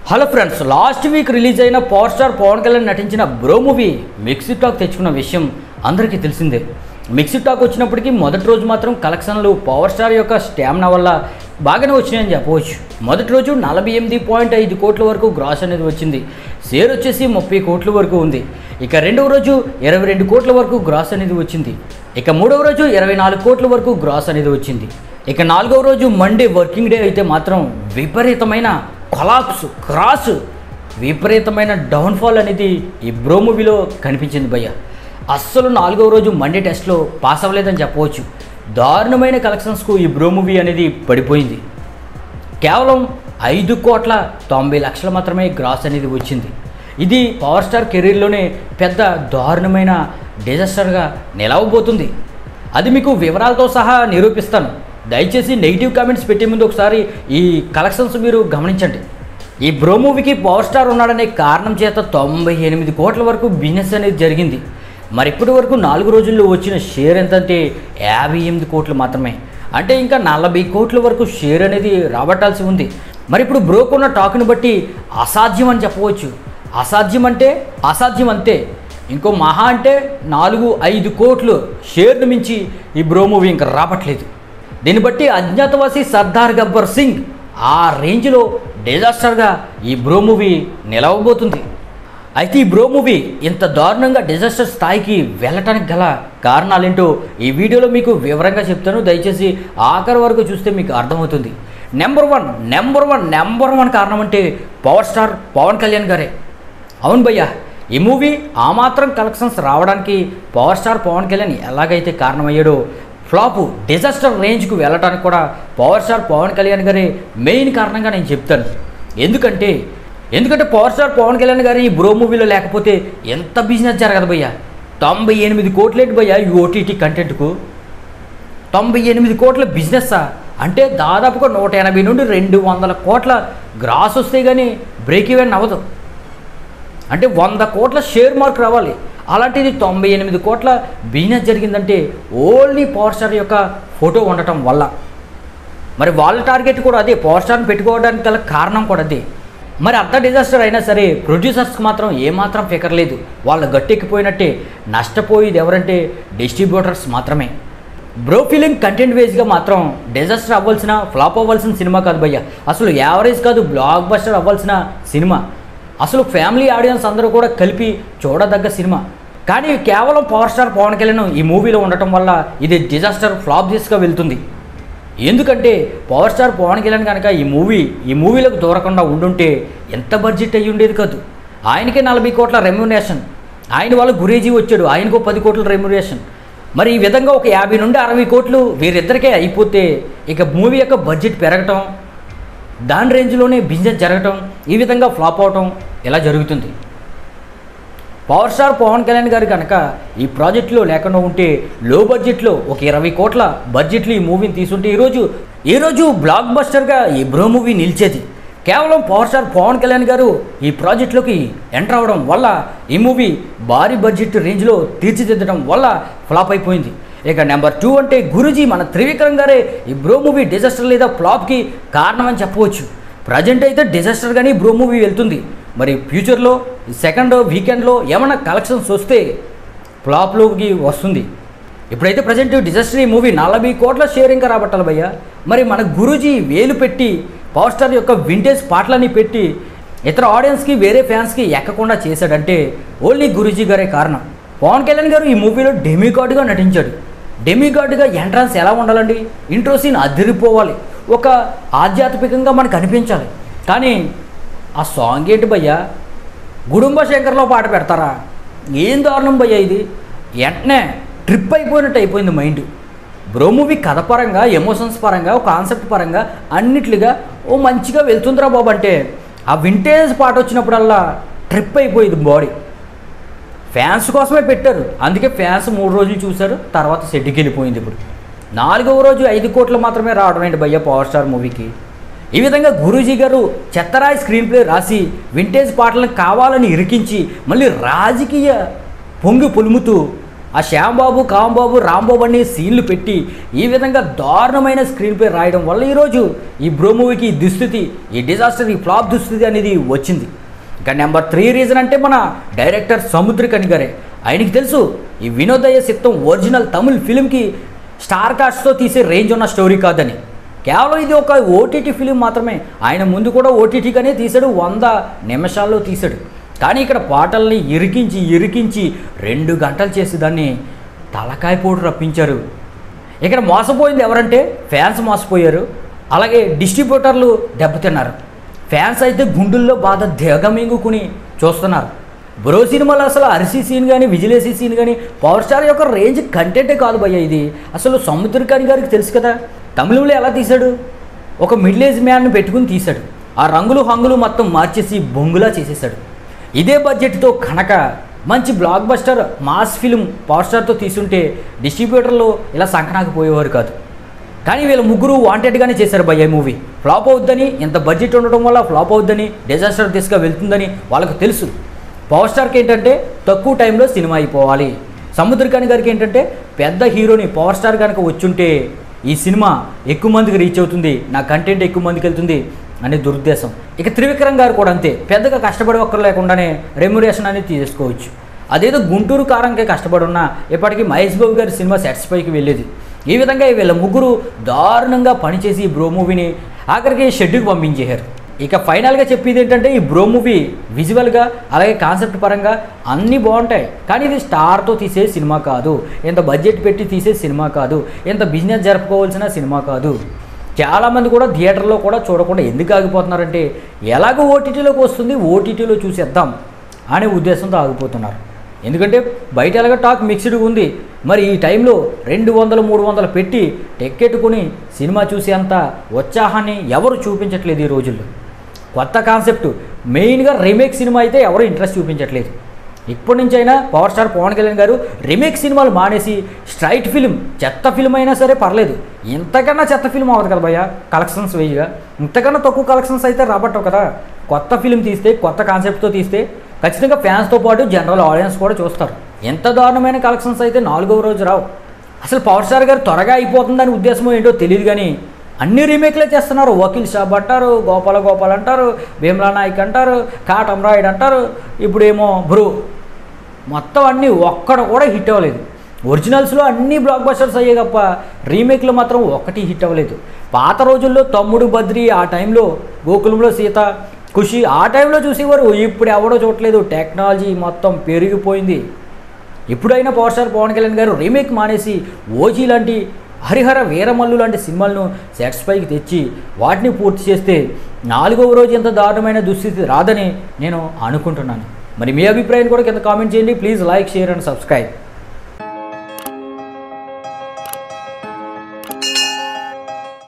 hello friends last week release అయిన power star Pawan Kalyan నటించిన Bro movie mixie talk తెచ్చుకున్న విషయం అందరికీ తెలిసిందే మిక్సీ టాక్ వచ్చినప్పటికీ మొదటి రోజు మాత్రం కలెక్షన్లు పవర్ స్టార్ యొక్క స్టామినా వల్ల బాగానే వచ్చినాయని చెప్పవచ్చు మొదటి రోజు నలభై ఎనిమిది పాయింట్ ఐదు కోట్ల వరకు గ్రాస్ అనేది వచ్చింది షేర్ వచ్చేసి ముప్పై కోట్ల వరకు ఉంది ఇక రెండవ రోజు ఇరవై రెండు కోట్ల వరకు గ్రాస్ అనేది వచ్చింది ఇక మూడవ రోజు ఇరవై నాలుగు కోట్ల వరకు గ్రాస్ అనేది వచ్చింది ఇక నాలుగవ రోజు మండే వర్కింగ్ డే అయితే మాత్రం విపరీతమైన కొలాప్స్ క్రాస్ విపరీతమైన డౌన్ఫాల్ అనేది ఈ బ్రో మూవీలో కనిపించింది భయ్య అస్సలు నాలుగవ రోజు మండే టెస్ట్లో పాస్ అవ్వలేదని చెప్పవచ్చు దారుణమైన కలెక్షన్స్కు ఈ బ్రో మూవీ అనేది పడిపోయింది కేవలం ఐదు కోట్ల తొంభై లక్షలు మాత్రమే గ్రాస్ అనేది వచ్చింది ఇది పవర్ స్టార్ కెరీర్లోనే పెద్ద దారుణమైన డిజాస్టర్గా నిలవబోతుంది అది మీకు వివరాలతో సహా నిరూపిస్తాను దయచేసి నెగిటివ్ కామెంట్స్ పెట్టే ముందు ఒకసారి ఈ కలెక్షన్స్ మీరు గమనించండి ఈ బ్రో మూవీకి పవర్ స్టార్ ఉన్నాడనే కారణం చేత తొంభై ఎనిమిది కోట్ల వరకు బిజినెస్ అనేది జరిగింది మరి ఇప్పటి వరకు నాలుగు రోజుల్లో వచ్చిన షేర్ ఎంతంటే యాభై ఎనిమిది కోట్లు మాత్రమే అంటే ఇంకా నలభై కోట్ల వరకు షేర్ అనేది రాబట్టాల్సి ఉంది మరి ఇప్పుడు బ్రోకున్న టాక్ని బట్టి అసాధ్యం అని చెప్పవచ్చు అసాధ్యం అంటే అసాధ్యం అంతే ఇంకో మహా అంటే నాలుగు ఐదు కోట్లు షేర్ను మించి ఈ బ్రో మూవీ ఇంకా రావట్లేదు దీన్ని బట్టి అజ్ఞాతవాసి సర్దార్ గబ్బర్ సింగ్ ఆ రేంజ్లో డిజాస్టర్గా ఈ బ్రో మూవీ నిలవబోతుంది అయితే ఈ బ్రో మూవీ ఇంత దారుణంగా డిజాస్టర్ స్థాయికి వెళ్ళటానికి గల కారణాలేంటో ఈ వీడియోలో మీకు వివరంగా చెప్తాను దయచేసి ఆఖరి వరకు చూస్తే మీకు అర్థమవుతుంది number one number one number one కారణం అంటే పవర్ స్టార్ పవన్ కళ్యాణ్ గారే అవును భయ్యా ఈ మూవీ ఆ మాత్రం కలెక్షన్స్ రావడానికి పవర్ స్టార్ పవన్ కళ్యాణ్ ఎలాగైతే కారణమయ్యాడో ఫ్లాప్ డిజాస్టర్ రేంజ్కు వెళ్ళడానికి కూడా పవర్ స్టార్ పవన్ కళ్యాణ్ గారే మెయిన్ కారణంగా నేను చెప్తాను ఎందుకంటే ఎందుకంటే పవర్ స్టార్ పవన్ కళ్యాణ్ గారు ఈ బ్రో మూవీలో లేకపోతే ఎంత బిజినెస్ జరగదు భయ్యా తొంభై ఎనిమిది కోట్లేంటి భయ్యా ఈ ఓటీటీ కంటెంట్కు తొంభై ఎనిమిది కోట్ల బిజినెస్సా అంటే దాదాపుగా నూట ఎనభై నుండి రెండు వందల కోట్ల గ్రాస్ వస్తే కానీ బ్రేక్ ఈవెన్ అవ్వదు అంటే వంద కోట్ల షేర్ మార్క్ రావాలి అలాంటిది తొంభై ఎనిమిది కోట్ల బిజినెస్ జరిగిందంటే ఓన్లీ పవర్ స్టార్ యొక్క ఫోటో ఉండటం వల్ల మరి వాళ్ళ టార్గెట్ కూడా అదే పవర్ స్టార్ని పెట్టుకోవడానికి గల కారణం కూడా అదే మరి అంత డిజాస్టర్ అయినా సరే ప్రొడ్యూసర్స్కి మాత్రం ఏమాత్రం ఫికర్ లేదు వాళ్ళు గట్టెక్కిపోయినట్టే నష్టపోయేది ఎవరంటే డిస్ట్రిబ్యూటర్స్ మాత్రమే బ్రో ఫీలింగ్ కంటెంట్ వేస్గా మాత్రం డిజాస్టర్ అవ్వాల్సిన ఫ్లాప్ అవ్వాల్సిన సినిమా కాదు భయ్య అసలు యావరేజ్ కాదు బ్లాక్ బస్టర్ అవ్వాల్సిన సినిమా అసలు ఫ్యామిలీ ఆడియన్స్ అందరూ కూడా కలిపి చూడదగ్గ సినిమా కానీ కేవలం పవర్ స్టార్ పవన్ కళ్యాణ్ ఈ మూవీలో ఉండటం వల్ల ఇది డిజాస్టర్ ఫ్లాప్ దిస్గా వెళ్తుంది ఎందుకంటే పవర్ స్టార్ పవన్ కళ్యాణ్ కనుక ఈ మూవీ ఈ మూవీలకు దూరకుండా ఉండుంటే ఎంత బడ్జెట్ అయ్యి ఉండేది కాదు ఆయనకే నలభై కోట్ల రెమ్యునేషన్ ఆయన వాళ్ళు గురేజీ వచ్చాడు ఆయనకు పది కోట్ల రెమ్యునేషన్ మరి ఈ విధంగా ఒక యాభై నుండి అరవై కోట్లు వీరిద్దరికే అయిపోతే ఇక మూవీ యొక్క బడ్జెట్ పెరగటం దాని రేంజ్లోనే బిజినెస్ జరగటం ఈ విధంగా ఫ్లాప్ అవటం ఇలా జరుగుతుంది పవర్ స్టార్ పవన్ కళ్యాణ్ గారు కనుక ఈ ప్రాజెక్టులో లేకుండా ఉంటే లో బడ్జెట్లో ఒక ఇరవై కోట్ల బడ్జెట్లో ఈ మూవీని తీసుంటే ఈరోజు ఈరోజు బ్లాక్ బస్టర్గా ఈ బ్రో మూవీ నిలిచేది కేవలం పవర్ స్టార్ పవన్ కళ్యాణ్ గారు ఈ ప్రాజెక్టులోకి ఎంటర్ అవ్వడం వల్ల ఈ మూవీ భారీ బడ్జెట్ రేంజ్లో తీర్చిదిద్దడం వల్ల ఫ్లాప్ అయిపోయింది ఇక నెంబర్ టూ అంటే గురుజీ మన త్రివిక్రమ్ గారే ఈ బ్రో మూవీ డిజాస్టర్ లేదా ఫ్లాప్కి కారణం అని చెప్పవచ్చు ప్రజెంట్ అయితే డిజాస్టర్ కానీ బ్రో మూవీ వెళ్తుంది మరి ఫ్యూచర్లో సెకండ్ వీకెండ్లో ఏమైనా కలెక్షన్స్ వస్తే ఫ్లాప్లోకి వస్తుంది ఇప్పుడైతే ప్రజెంట్ డిజాస్టర్ ఈ మూవీ నలభై కోట్ల షేర్ ఇంకా రాబట్టాలి భయ్య మరి మన గురూజీ వేలు పెట్టి పవర్ స్టార్ యొక్క వింటేజ్ పాటలన్నీ పెట్టి ఇతర ఆడియన్స్కి వేరే ఫ్యాన్స్కి ఎక్కకుండా చేశాడంటే ఓన్లీ గురూజీ గారే కారణం పవన్ కళ్యాణ్ గారు ఈ మూవీలో డెమిగాడ్గా నటించాడు డెమిగాడ్గా ఎంట్రన్స్ ఎలా ఉండాలండి ఇంట్రో సీన్ అదిరిపోవాలి ఒక ఆధ్యాత్మికంగా మనకు అనిపించాలి కానీ ఆ సాంగ్ ఏంటి భయ్యా గుడుంబ శంకర్లో పాట పెడతారా ఏం దారుణం భయ్యా ఇది వెంటనే ట్రిప్ అయిపోయినట్టు అయిపోయింది మైండ్ బ్రో మూవీ కథ పరంగా ఎమోషన్స్ పరంగా ఒక కాన్సెప్ట్ పరంగా అన్నిట్లుగా ఓ మంచిగా వెళ్తుందిరా బాబు అంటే ఆ వింటేజ్ పాట వచ్చినప్పుడల్లా ట్రిప్ అయిపోయింది బాడీ ఫ్యాన్స్ కోసమే పెట్టారు అందుకే ఫ్యాన్స్ మూడు రోజులు చూశారు తర్వాత సెట్కి వెళ్ళిపోయింది ఇప్పుడు నాలుగవ రోజు ఐదు కోట్లు మాత్రమే రావడం ఏంటి భయ్య పవర్ స్టార్ మూవీకి ఈ విధంగా గురూజీ గారు చెత్తరాయి స్క్రీన్ ప్లే రాసి వింటేజ్ పాటలను కావాలని ఇరికించి మళ్ళీ రాజకీయ పొంగి పులుముతూ ఆ శ్యాంబాబు కాంబాబు రాంబాబు అనే సీన్లు పెట్టి ఈ విధంగా దారుణమైన స్క్రీన్ పే రాయడం వల్ల ఈరోజు ఈ బ్రో మూవీకి ఈ దుస్థితి ఈ డిజాస్టర్ ఈ ఫ్లాప్ దుస్థితి అనేది వచ్చింది ఇక నెంబర్ త్రీ రీజన్ అంటే మన డైరెక్టర్ సముద్రకని గారే ఆయనకి తెలుసు ఈ వినోదయ సిత్తం ఒరిజినల్ తమిళ్ ఫిలింకి స్టార్ కాస్ట్తో తీసే రేంజ్ ఉన్న స్టోరీ కాదని కేవలం ఇది ఒక ఓటీటీ ఫిలిం మాత్రమే ఆయన ముందు కూడా ఓటీటీగానే తీశాడు వంద నిమిషాల్లో తీశాడు కానీ ఇక్కడ పాటల్ని ఇరికించి ఇరికించి రెండు గంటలు చేసి దాన్ని తలకాయ పోటు రప్పించారు ఇక్కడ మోసపోయింది ఎవరంటే ఫ్యాన్స్ మోసపోయారు అలాగే డిస్ట్రిబ్యూటర్లు దెబ్బతిన్నారు ఫ్యాన్స్ అయితే గుండుల్లో బాధ దిగమింగుకుని చూస్తున్నారు బ్రో సినిమాలో అసలు అరిసి సీన్ కానీ విజిలేసి సీన్ కానీ పవర్ స్టార్ యొక్క రేంజ్ కంటెంటే కాదు భయ్య ఇది అసలు సముద్రకాని గారికి తెలుసు కదా తమిళంలో ఎలా తీశాడు ఒక మిడిల్ ఏజ్ మ్యాన్ను పెట్టుకుని తీశాడు ఆ రంగులు హంగులు మొత్తం మార్చేసి బొంగులా చేసేసాడు ఇదే బడ్జెట్తో కనుక మంచి block buster mass film power స్టార్తో తీసుంటే డిస్ట్రిబ్యూటర్లు ఇలా సంకనాకి పోయేవారు కాదు కానీ వీళ్ళ ముగ్గురు వాంటెడ్గానే చేశారు భయ్య ఈ మూవీ ఫ్లాప్ అవుద్దని ఇంత బడ్జెట్ ఉండడం వల్ల ఫ్లాప్ అవుద్దని డిజాస్టర్ దిశగా వెళ్తుందని వాళ్ళకు తెలుసు పవర్ స్టార్కి ఏంటంటే తక్కువ టైంలో సినిమా అయిపోవాలి సముద్రకాని గారికి ఏంటంటే పెద్ద హీరోని పవర్ స్టార్ కనుక వచ్చుంటే ఈ సినిమా ఎక్కువ మందికి రీచ్ అవుతుంది నా కంటెంట్ ఎక్కువ మందికి వెళ్తుంది అనే దురుద్దేశం ఇక త్రివిక్రమ్ గారు కూడా అంతే పెద్దగా కష్టపడి ఒక్కరు లేకుండానే రెమ్యురేషన్ అనేది తీసుకోవచ్చు అదేదో గుంటూరు కారంకే కష్టపడి ఉన్నా ఇప్పటికీ మహేష్ బాబు గారి సినిమా సెట్స్ పైకి వెళ్ళేది ఈ విధంగా వీళ్ళ ముగ్గురు దారుణంగా పనిచేసి ఈ బ్రో మూవీని ఆఖరికి షెడ్యూకి పంపించేశారు ఇక ఫైనల్గా చెప్పేది ఏంటంటే ఈ బ్రో మూవీ విజువల్గా అలాగే కాన్సెప్ట్ పరంగా అన్నీ బాగుంటాయి కానీ ఇది స్టార్తో తీసే సినిమా కాదు ఇంత బడ్జెట్ పెట్టి తీసే సినిమా కాదు ఇంత బిజినెస్ జరుపుకోవాల్సిన సినిమా కాదు చాలామంది కూడా థియేటర్లో కూడా చూడకుండా ఎందుకు ఆగిపోతున్నారంటే ఎలాగో ఓటీటీలోకి వస్తుంది ఓటీటీలో చూసేద్దాం అనే ఉద్దేశంతో ఆగిపోతున్నారు ఎందుకంటే బయట ఎలాగ టాక్ మిక్స్డ్గా ఉంది మరి ఈ టైంలో రెండు వందలు మూడు వందలు పెట్టి టికెట్ కొని సినిమా చూసేంత ఉత్సాహాన్ని ఎవరు చూపించట్లేదు ఈ రోజుల్లో కొత్త కాన్సెప్ట్ మెయిన్గా రీమేక్ సినిమా అయితే ఎవరు ఇంట్రెస్ట్ చూపించట్లేదు ఇప్పటి నుంచి అయినా పవర్ స్టార్ పవన్ కళ్యాణ్ గారు రీమేక్ సినిమాలు మానేసి స్ట్రైట్ ఫిల్మ్ చెత్త ఫిల్మ్ అయినా సరే పర్లేదు ఇంతకన్నా చెత్త ఫిల్మ్ అవ్వదు కదా భయ్య కలెక్షన్స్ వేయగా ఇంతకన్నా తక్కువ కలెక్షన్స్ అయితే రాబట్టవు కదా కొత్త ఫిల్మ్ తీస్తే కొత్త కాన్సెప్ట్తో తీస్తే ఖచ్చితంగా ఫ్యాన్స్తో పాటు జనరల్ ఆడియన్స్ కూడా చూస్తారు ఎంత దారుణమైన కలెక్షన్స్ అయితే నాలుగవ రోజు రావు అసలు పవర్ స్టార్ గారు త్వరగా అయిపోతుందని ఉద్దేశం ఏంటో తెలియదు కానీ అన్ని రీమేక్లే చేస్తున్నారు వకీల్ షాబ్ అంటారు గోపాల గోపాల్ అంటారు భీమ్లా నాయక్ అంటారు కాటం రాయుడు అంటారు ఇప్పుడేమో బ్రూ మొత్తం అన్నీ ఒక్కడ కూడా హిట్ అవ్వలేదు ఒరిజినల్స్లో అన్ని బ్లాక్ బస్టర్స్ అయ్యాయి తప్ప రీమేక్లో మాత్రం ఒకటి హిట్ అవ్వలేదు పాత రోజుల్లో తమ్ముడు బద్రి ఆ టైంలో గోకులంలో సీత ఖుషి ఆ టైంలో చూసేవారు ఇప్పుడు ఎవడో చూడట్లేదు టెక్నాలజీ మొత్తం పెరిగిపోయింది ఇప్పుడైనా పవర్ స్టార్ పవన్ కళ్యాణ్ గారు రీమేక్ మానేసి ఓజీ లాంటి హరిహర వీరమల్లు లాంటి సినిమాలను సెట్స్ పైకి తెచ్చి వాటిని పూర్తి చేస్తే నాలుగవ రోజు ఎంత దారుణమైన దుస్థితి రాదని నేను అనుకుంటున్నాను మరి మీ అభిప్రాయం కూడా కింద కామెంట్ చేయండి please like share and subscribe